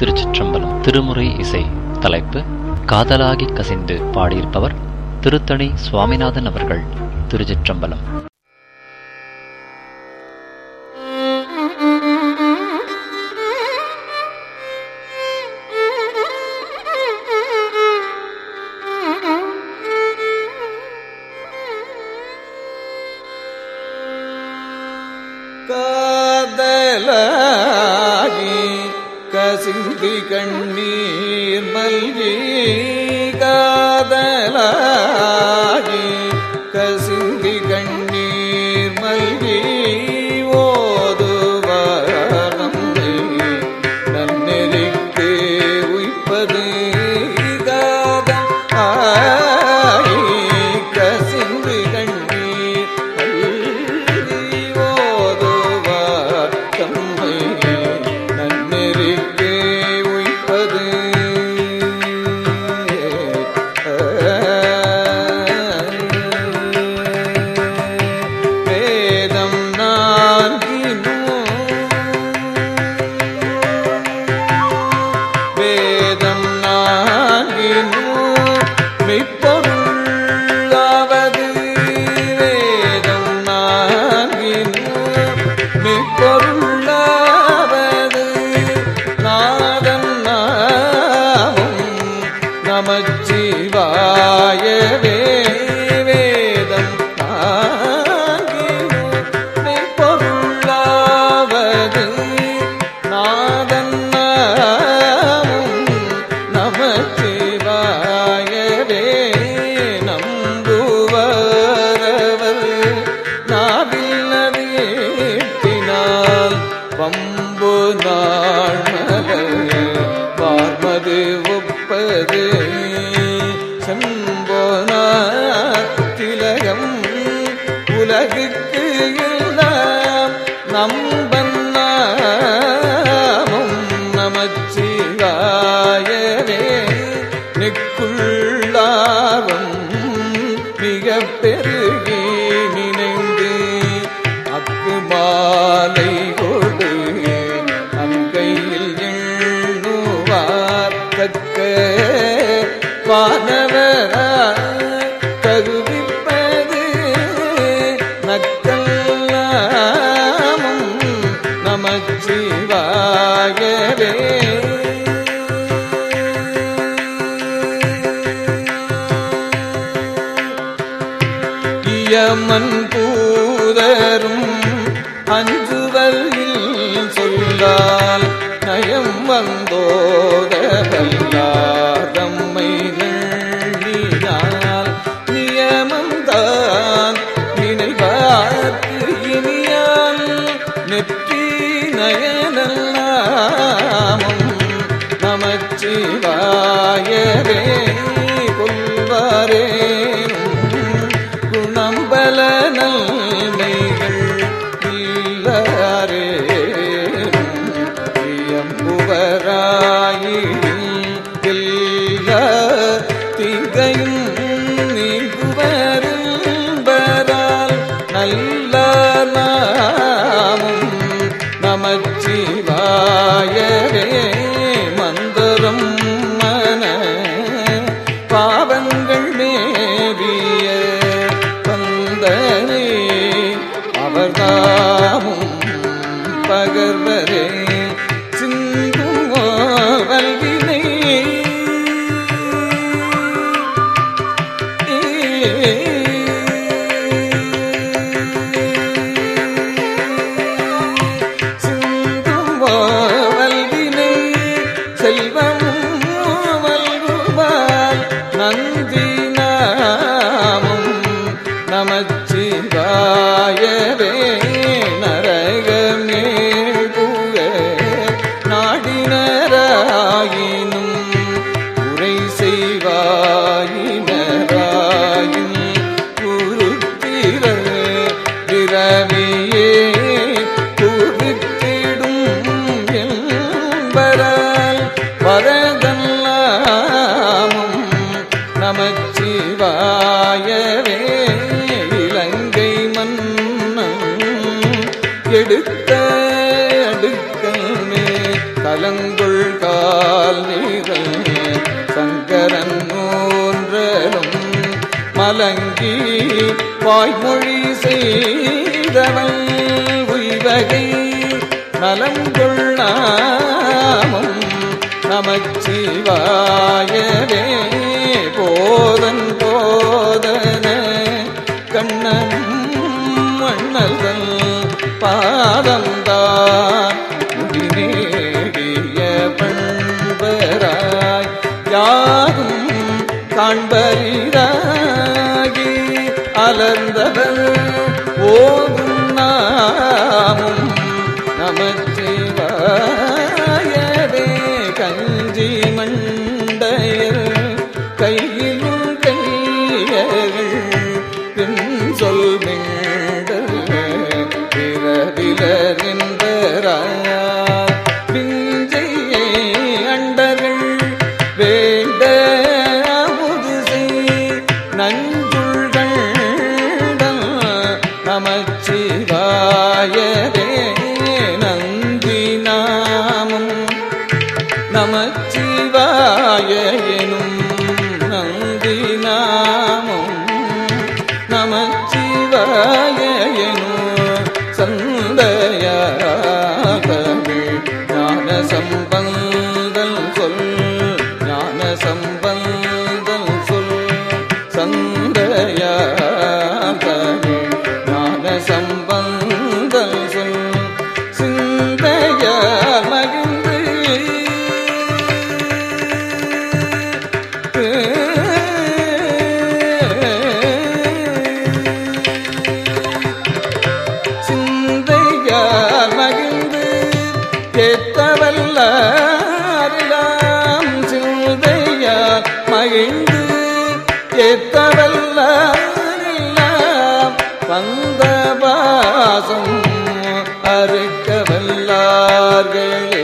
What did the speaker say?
திருச்சிற்றம்பலம் திருமுறை இசை தலைப்பு காதலாகி கசிந்து பாடியிருப்பவர் திருத்தணி சுவாமிநாதன் அவர்கள் திருச்சிற்றம்பலம் காதலாகி கசிந்தி கண்ணீர் மல்கி காதலாகி கசிந்தி கண்ணீர் மல்கி ஓதுவாரந்தை நன்னெறிக்கு உய்ப்பது காதல் ஆகி கசிந்து கண்ணீர் மல்கி ஓதுவார் தம்மை நன்னெறிக்கு உய்ப்பது வேதம் நான்கினும் வேதம் நான்கினும் மெய்ப்பொருளாவது வேதம் நான்கினும் மெய்ப்பொருளாவது நாதன் நாமம் நமச்சிவாயவே வேதம் நான்கினும் மெய்ப்பொருளாவது நாதன் நாமம் நமச்சிவாயவே நம்புவரவர் நாவில் வீட்டினால் வம்பு நாழ்மலர் பார்மது ஒப்பது செம்போனா திலகம் உலகுக்கு எல்லாம் நம்பன் நாமம் நமச்சிவாயவே நிற்குள்ளாரும் மிக பெருகி நினைந்து அக்கு மாலை கொடு அங்கையில் எண்ணுவார் தக்க வானவரா தகுவிப்பது நக்கல்லாமும் நமச்சிவாயவே இயமன் பூதரும் அஞ்சுவல் சொல்லால் நயம் வந்தோதவல்லாதம்மை நள்ளினால் நியமம் தான் நினைவார்க்கு இனியால் நெற்றி நயனல்லாமும் நமச்சிவாயவே கொள்வாரேனும் குணம்பல நன்மைகள் இல்லரே எல்லா திகையும் நீங்குவரும்பரால் நல்ல நாமும் நமச்சிவாயவே மந்தரம் மன பாவங்கள் மேவிய பந்தனே அவர்தாமும் பகர்வரே சிந்தும் வல்வினை சிந்தும் வல்வினை செல்வமும் வல்குவால் நந்தி நாமும் நமச்சிவாயவே நரகமே புக நாடினராயினும் உரை செய்வாயினராயின் குருத்திர பிறவியே குறித்திடும் என்பரால் வரதல்லாமும் நமச்சிவாயவே இலங்கை மன்னன் எடுத்த அடுக்கமே கலங்கொள் கா பால் நீரல் சங்கரன் நூன்றலும் மலங்கி வாய்மொழி செய்தவன் உய்வகை நலம் கொள்ளாமும் நமச்சிவாயவே போதன் போதன கண்ணனும் மண்ணல்கள் பாதம் தான் முடிநேடிய பண்பராய் யாரும் காண்பரிதாகி அலர்ந்தவர் ஓதும் நாமும் நமச்சிவாயவே கஞ்சி மண்டையர் கையிலும் கையர்கள் பின் சொல் மீண்டல் பிறவிலர் என்பரார் பிஞ்சையை அண்டர்கள் வேண்ட அமுது செய் நஞ்சுள்கள் நமச்சிவாயவே நந்தி நாமம் நமச்சிவாய எனும் நந்தி நாமம் நமச்சிவாய எனும் சந்தயாகவே ஞான சம்பந்தல் சொல் ஞான சம்பந்தல் சொல் சந்தயாகவே ஞான சம்பந்தல் சொல் சிந்தைய மகிழ்ந்து சிந்தையால் மகிழ்ந்து கேட்டவல்லாரிலாம் சிந்தையால் மகிழ்ந்து கேட்டவல்லாரிலாம் வந்த பாசம் அறுக்க வல்லார்களே